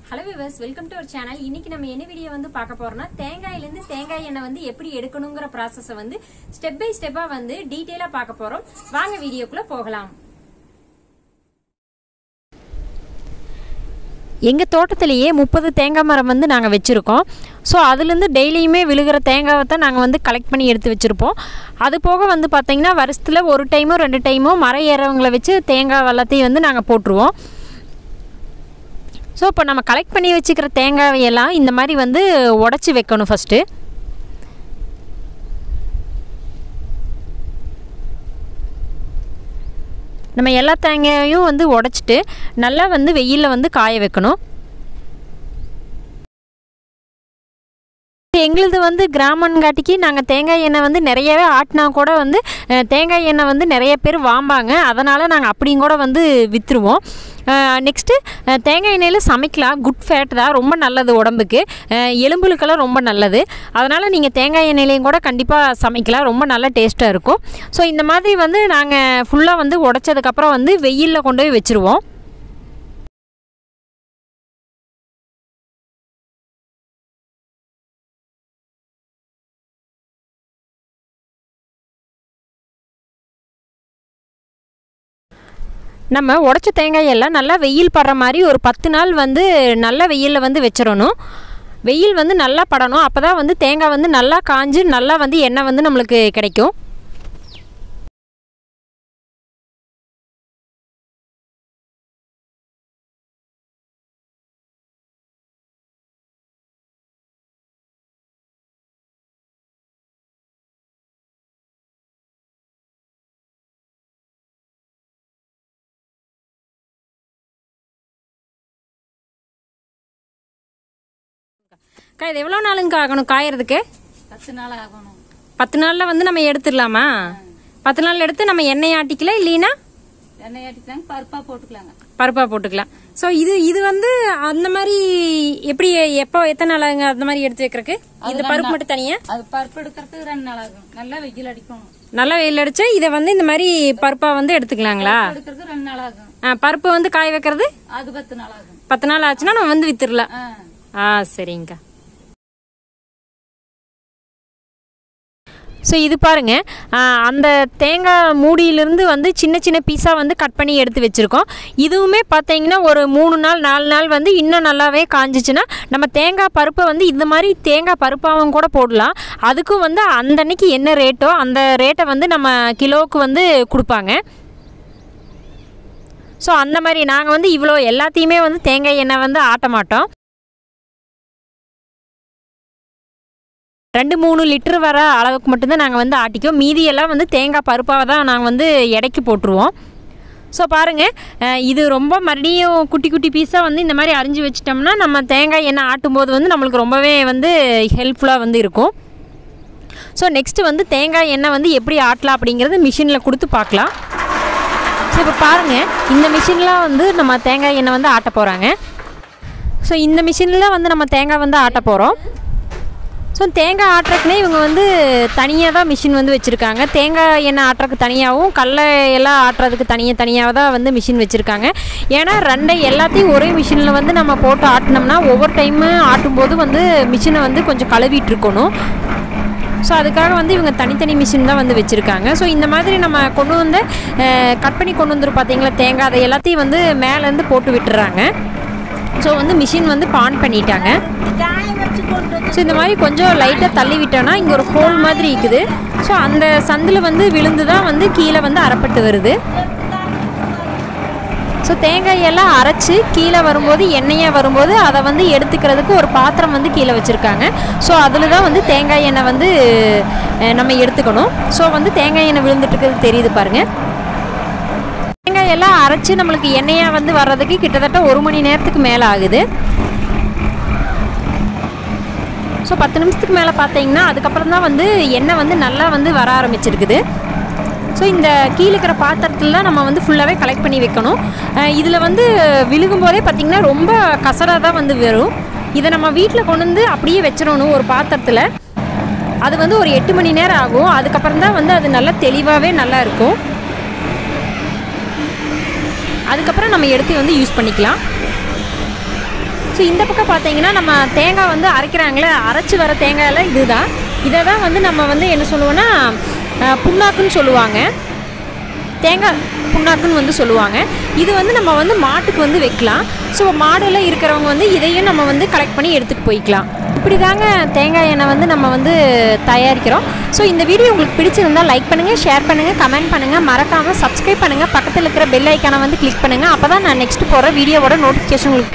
Hello viewers welcome to our channel இன்னைக்கு நம்ம என்ன வீடியோ வந்து பார்க்க போறோம்னா தேங்காயிலேருந்து தேங்காய் எண்ணெய் வந்து எப்படி எடுக்கணுங்கிற ப்ராசஸை வந்து ஸ்டெப் பை ஸ்டெப்பா வந்து டீட்டெயிலா பார்க்க போறோம் வாங்க வீடியோக்குள்ள போகலாம் எங்கள் தோட்டத்திலேயே முப்பது தேங்காய் மரம் வந்து நாங்கள் வச்சுருக்கோம் ஸோ அதுலேருந்து டெய்லியுமே விழுகிற தேங்காவை தான் நாங்கள் வந்து கலெக்ட் பண்ணி எடுத்து வச்சுருப்போம் அது போக வந்து பார்த்திங்கன்னா வருஷத்தில் ஒரு டைமோ ரெண்டு டைமோ மரம் ஏறவங்களை வச்சு தேங்காய் எல்லாத்தையும் வந்து நாங்கள் போட்டுருவோம் ஸோ இப்போ நம்ம கலெக்ட் பண்ணி வச்சுக்கிற தேங்காயெல்லாம் இந்த மாதிரி வந்து உடச்சி வைக்கணும் ஃபஸ்ட்டு நம்ம எல்லா தேங்காயும் வந்து உடச்சிட்டு நல்லா வந்து வெயிலில் வந்து காய வைக்கணும் எங்களுது வந்து கிராமங்காட்டிக்கு நாங்கள் தேங்காய் எண்ணெய் வந்து நிறையவே ஆட்டினா கூட வந்து அஹ், தேங்காய் எண்ணெய் வந்து நிறைய பேர் வாம்பாங்க அதனால் நாங்கள் அப்படியும் கூட வந்து விற்றுருவோம் நெக்ஸ்ட்டு தேங்காய் எண்ணெயில் சமைக்கலாம் குட் ஃபேட் தான் ரொம்ப நல்லது உடம்புக்கு அஹ், எலும்புகளுக்கெல்லாம் ரொம்ப நல்லது அதனால் நீங்கள் தேங்காய் எண்ணெயிலையும் கூட கண்டிப்பாக சமைக்கலாம் ரொம்ப நல்ல டேஸ்ட்டாக இருக்கும் ஸோ இந்த மாதிரி வந்து நாங்கள் ஃபுல்லாக வந்து உடச்சதுக்கப்புறம் வந்து வெயிலில் கொண்டு போய் வச்சுருவோம் நம்ம உடச்ச தேங்காயெல்லாம் நல்லா வெயில் படுற மாதிரி ஒரு பத்து நாள் வந்து நல்லா வெயிலில் வந்து வச்சிடணும் வெயில் வந்து நல்லா படணும் அப்போ தான் வந்து தேங்காய் வந்து நல்லா காஞ்சு நல்லா வந்து எண்ணெய் வந்து நம்மளுக்கு கிடைக்கும் அக்கா இது எவ்வளோ நாளுங்க ஆகணும் காயறதுக்கு பத்து நாள் ஆகணும் பத்து நாளில் வந்து நம்ம எடுத்துடலாமா பத்து நாள் எடுத்து நம்ம எண்ணெய் ஆட்டிக்கலாம் இல்லைன்னா எண்ணெய் ஆட்டிக்கலாங்க பருப்பா போட்டுக்கலாங்க பருப்பாக போட்டுக்கலாம் ஸோ இது இது வந்து அந்த மாதிரி எப்படி எப்போ எத்தனை நாள் ஆகுங்க அந்த மாதிரி எடுத்து வைக்கிறதுக்கு இந்த பருப்பு மட்டும் தனியாக அது பருப்பு எடுக்கிறதுக்கு ரெண்டு நாள் ஆகும் நல்லா வெயில் அடிக்கணும் நல்லா வெயில் அடிச்சா இதை வந்து இந்த மாதிரி பருப்பாக வந்து எடுத்துக்கலாங்களா எடுக்கிறதுக்கு ரெண்டு நாள் ஆகும் ஆ, பருப்பு வந்து காய வைக்கிறது அது பத்து நாள் ஆகும் பத்து நாள் ஆச்சுன்னா நம்ம வந்து வித்துடலாம் ஆ. ஆ சரிங்கக்கா ஸோ இது பாருங்க ஆ, அந்த தேங்காய் மூடியிலிருந்து வந்து சின்ன சின்ன பீஸாக வந்து கட் பண்ணி எடுத்து வச்சுருக்கோம் இதுவுமே பார்த்தீங்கன்னா ஒரு மூணு நாள் நாலு நாள் வந்து இன்னும் நல்லாவே காஞ்சிச்சுன்னா நம்ம தேங்காய் பருப்பை வந்து இந்த மாதிரி தேங்காய் பருப்பாகவும் கூட போடலாம் அதுக்கும் வந்து அந்த அன்னைக்கு என்ன ரேட்டோ அந்த ரேட்டை வந்து நம்ம கிலோவுக்கு வந்து கொடுப்பாங்க ஸோ அந்த மாதிரி நாங்கள் வந்து இவ்வளோ எல்லாத்தையுமே வந்து தேங்காய் எண்ணெய் வந்து ஆட்ட மாட்டோம் ரெண்டு மூணு லிட்டர் வர அளவுக்கு மட்டும்தான் நாங்கள் வந்து ஆட்டிக்குவோம் மீதியெல்லாம் வந்து தேங்காய் பருப்பாக தான் நாங்கள் வந்து எடைக்கு போட்டுருவோம் ஸோ பாருங்கள் அஹ், இது ரொம்ப மறுபடியும் குட்டி குட்டி பீஸாக வந்து இந்த மாதிரி அரிஞ்சு வச்சிட்டோம்னா நம்ம தேங்காய் எண்ணெய் ஆட்டும்போது வந்து நம்மளுக்கு ரொம்பவே வந்து ஹெல்ப்ஃபுல்லாக வந்து இருக்கும் ஸோ நெக்ஸ்ட்டு வந்து தேங்காய் எண்ணெய் வந்து எப்படி ஆட்டலாம் அப்படிங்கிறது மிஷினில் கொடுத்து பார்க்கலாம் ஸோ இப்போ பாருங்கள் இந்த மிஷினில் வந்து நம்ம தேங்காய் எண்ணெய் வந்து ஆட்ட போகிறாங்க ஸோ இந்த மிஷினில் வந்து நம்ம தேங்காய் வந்து ஆட்ட போகிறோம் ஸோ தேங்காய் ஆட்டுறக்குனே இவங்க வந்து தனியாக தான் மிஷின் வந்து வச்சுருக்காங்க தேங்காய் எண்ணெய் ஆட்டுறதுக்கு தனியாகவும் கடலை எல்லாம் ஆட்டுறதுக்கு தனியாக தனியாக தான் வந்து மிஷின் வச்சுருக்காங்க ஏன்னா ரெண்டை எல்லாத்தையும் ஒரே மிஷினில் வந்து நம்ம போட்டு ஆட்டினோம்னா ஒவ்வொரு டைமு ஆட்டும்போது வந்து மிஷினை வந்து கொஞ்சம் கழுவிட்டு இருக்கணும் ஸோ அதுக்காக வந்து இவங்க தனித்தனி மிஷின் தான் வந்து வச்சுருக்காங்க ஸோ இந்த மாதிரி நம்ம கொண்டு வந்து கட் பண்ணி கொண்டு வந்துரும் பார்த்தீங்களா தேங்காய் அதை எல்லாத்தையும் வந்து மேலேருந்து போட்டு விட்டுறாங்க ஸோ வந்து மிஷின் வந்து பான் பண்ணிட்டாங்க ஸோ இந்த மாதிரி கொஞ்சம் லைட்டாக தள்ளி விட்டோன்னா இங்கே ஒரு ஹோல் மாதிரி இருக்குது ஸோ அந்த சந்தில் வந்து விழுந்து தான் வந்து கீழே வந்து அறப்பட்டு வருது ஸோ தேங்காய் எல்லாம் அரைச்சி கீழே வரும்போது எண்ணெயாக வரும்போது அதை வந்து எடுத்துக்கிறதுக்கு ஒரு பாத்திரம் வந்து கீழே வச்சுருக்காங்க ஸோ அதில் தான் வந்து தேங்காய் எண்ணெய் வந்து அஹ், நம்ம எடுத்துக்கணும் ஸோ வந்து தேங்காய் எண்ணெய் விழுந்துட்டு இருக்கிறது தெரியுது பாருங்கள் தேங்காய் எல்லாம் அரைச்சி நம்மளுக்கு எண்ணெயாக வந்து வர்றதுக்கு கிட்டத்தட்ட ஒரு மணி நேரத்துக்கு மேலே ஆகுது ஸோ பத்து நிமிஷத்துக்கு மேலே பார்த்தீங்கன்னா அதுக்கப்புறம் தான் வந்து எண்ணெய் வந்து நல்லா வந்து வர ஆரம்பிச்சிருக்குது ஸோ இந்த கீழே இருக்கிற பாத்திரத்தில் தான் நம்ம வந்து ஃபுல்லாகவே கலெக்ட் பண்ணி வைக்கணும் இதில் வந்து விழுகும் போதே பார்த்திங்கன்னா ரொம்ப கசராக தான் வந்து வரும் இதை நம்ம வீட்டில் கொண்டு வந்து அப்படியே வச்சிடணும் ஒரு பாத்திரத்தில் அது வந்து ஒரு எட்டு மணி நேரம் ஆகும் அதுக்கப்புறம் தான் வந்து அது நல்லா தெளிவாகவே நல்லா இருக்கும் அதுக்கப்புறம் நம்ம எடுத்து வந்து யூஸ் பண்ணிக்கலாம் ஸோ இந்த பக்கம் பார்த்தீங்கன்னா நம்ம தேங்காய் வந்து அரைக்கிறாங்களே அரைச்சி வர தேங்காயில் இதுதான் இதை தான் வந்து நம்ம வந்து என்ன சொல்லுவோன்னா அஹ், புண்ணாக்குன்னு சொல்லுவாங்க தேங்காய் புண்ணாக்குன்னு வந்து சொல்லுவாங்க இது வந்து நம்ம வந்து மாட்டுக்கு வந்து வைக்கலாம் ஸோ மாடுல இருக்கிறவங்க வந்து இதையும் நம்ம வந்து கலெக்ட் பண்ணி எடுத்துகிட்டு போய்க்கலாம் இப்படி தாங்க தேங்காய் எண்ணெய் வந்து நம்ம வந்து தயாரிக்கிறோம் ஸோ இந்த வீடியோ உங்களுக்கு பிடிச்சிருந்தால் லைக் பண்ணுங்கள் ஷேர் பண்ணுங்கள் கமெண்ட் பண்ணுங்கள் மறக்காமல் சப்ஸ்கிரைப் பண்ணுங்கள் பக்கத்தில் இருக்கிற பெல் ஐக்கானை வந்து கிளிக் பண்ணுங்கள் அப்போ தான் நான் நெக்ஸ்ட் போகிற வீடியோவோட நோட்டிஃபிகேஷன் உங்களுக்கு